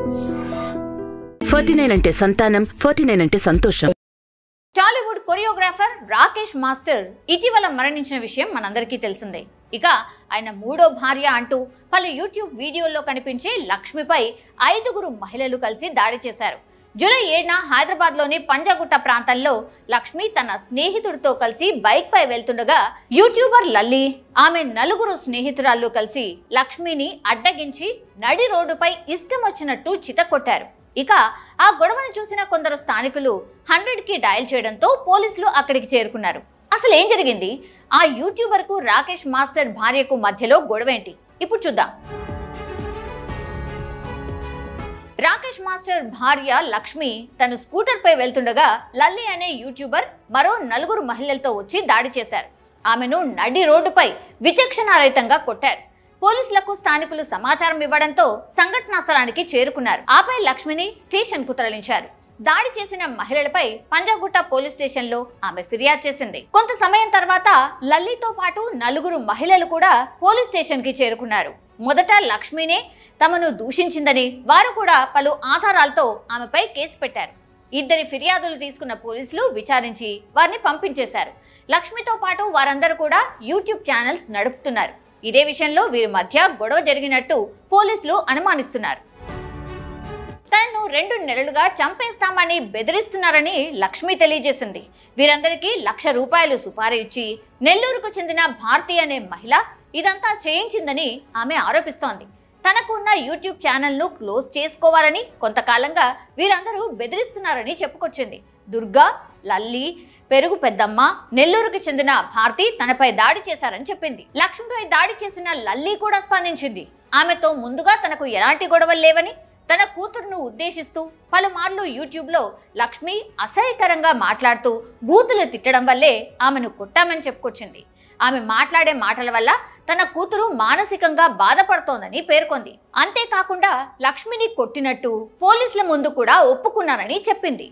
forty nine అంటే సంతానం forty nine అంటే సంతోషం టాలీవుడ్ కొరియోగ్రాఫర్ రాకేష్ మాస్టర్ ఇటీవల మరణించిన విషయం మనందరికీ తెలిసిందే ఇక ఆయన మూడో భార్య అంటూ పలు యూట్యూబ్ వీడియోల్లో కనిపించే లక్ష్మిపై ఐదుగురు మహిళలు కలిసి దాడి చేశారు జూలై ఏడున హైదరాబాద్లోని పంజాగుట్ట ప్రాంతంలో లక్ష్మి తన స్నేహితుడితో కలిసి బైక్ పై వెళ్తుండగా యూట్యూబర్ లల్లి ఆమె నలుగురు స్నేహితురాళ్ళు కలిసి లక్ష్మిని అడ్డగించి నడి రోడ్డుపై ఇష్టం వచ్చినట్టు చితకొట్టారు ఇక ఆ గొడవను చూసిన కొందరు స్థానికులు హండ్రెడ్ కి డయల్ చేయడంతో పోలీసులు అక్కడికి చేరుకున్నారు అసలు ఏం జరిగింది ఆ యూట్యూబర్ కు రాకేష్ మాస్టర్ భార్యకు మధ్యలో గొడవేంటి ఇప్పుడు చూద్దాం రాకేష్ మాస్టర్ భార్య లక్ష్మి తన స్కూటర్ పై వెళ్తుండగా లల్లి అనే యూట్యూబర్ మరో నలుగురు మహిళలతో వచ్చి దాడి చేశారు ఆమెను నడి రోడ్డుపై విచక్షణారహితంగా కొట్టారు పోలీసులకు స్థానికులు సమాచారం ఇవ్వడంతో సంఘటనా స్థలానికి చేరుకున్నారు ఆపై లక్ష్మిని స్టేషన్ కు తరలించారు దాడి చేసిన మహిళలపై పంజాగుట్ట పోలీస్ స్టేషన్ లో ఆమె ఫిర్యాదు చేసింది కొంత సమయం తర్వాత లల్లితో పాటు నలుగురు మహిళలు కూడా పోలీస్ స్టేషన్ కి చేరుకున్నారు మొదట లక్ష్మినే తమను దూషించిందని వారు కూడా పలు ఆధారాలతో ఆమెపై కేసు పెట్టారు ఇద్దరి ఫిర్యాదులు తీసుకున్న పోలీసులు విచారించి వారిని పంపించేశారు లక్ష్మితో పాటు వారందరూ కూడా యూట్యూబ్ ఛానల్స్ నడుపుతున్నారు ఇదే విషయంలో వీరి మధ్య గొడవ జరిగినట్టు పోలీసులు అనుమానిస్తున్నారు తనను రెండు నెలలుగా చంపేస్తామని బెదిరిస్తున్నారని లక్ష్మి తెలియజేసింది వీరందరికీ లక్ష రూపాయలు సుపారీ ఇచ్చి నెల్లూరుకు చెందిన భారతి అనే మహిళ ఇదంతా చేయించిందని ఆమె ఆరోపిస్తోంది తనకు ఉన్న యూట్యూబ్ ఛానల్ను క్లోజ్ చేసుకోవాలని కొంతకాలంగా వీరందరూ బెదిరిస్తున్నారని చెప్పుకొచ్చింది దుర్గా లల్లి పెరుగు పెద్దమ్మ నెల్లూరుకి చెందిన భారతి తనపై దాడి చేశారని చెప్పింది లక్ష్మిపై దాడి చేసిన లల్లి కూడా స్పందించింది ఆమెతో ముందుగా తనకు ఎలాంటి గొడవలు లేవని తన కూతురును ఉద్దేశిస్తూ పలుమార్లు యూట్యూబ్లో లక్ష్మి అసహ్యకరంగా మాట్లాడుతూ బూతులు తిట్టడం వల్లే ఆమెను కొట్టామని చెప్పుకొచ్చింది ఆమె మాట్లాడే మాటల వల్ల తన కూతురు మానసికంగా బాధపడుతోందని పేర్కొంది అంతేకాకుండా లక్ష్మిని కొట్టినట్టు పోలీసుల ముందు కూడా ఒప్పుకున్నారని చెప్పింది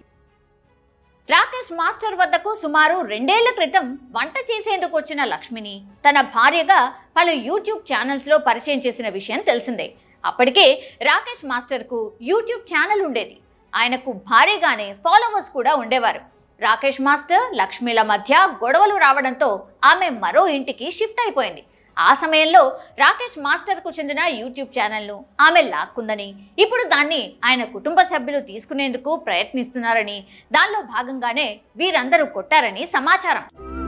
రాకేష్ మాస్టర్ వద్దకు సుమారు రెండేళ్ల క్రితం వంట చేసేందుకు వచ్చిన లక్ష్మిని తన భార్యగా పలు యూట్యూబ్ ఛానల్స్లో పరిచయం చేసిన విషయం తెలిసిందే అప్పటికే రాకేష్ మాస్టర్కు యూట్యూబ్ ఛానల్ ఉండేది ఆయనకు భారీగానే ఫాలోవర్స్ కూడా ఉండేవారు రాకేష్ మాస్టర్ లక్ష్మిల మధ్య గొడవలు రావడంతో ఆమె మరో ఇంటికి షిఫ్ట్ అయిపోయింది ఆ సమయంలో రాకేష్ మాస్టర్కు చెందిన యూట్యూబ్ ఛానల్ను ఆమె లాక్కుందని ఇప్పుడు దాన్ని ఆయన కుటుంబ సభ్యులు తీసుకునేందుకు ప్రయత్నిస్తున్నారని దానిలో భాగంగానే వీరందరూ కొట్టారని సమాచారం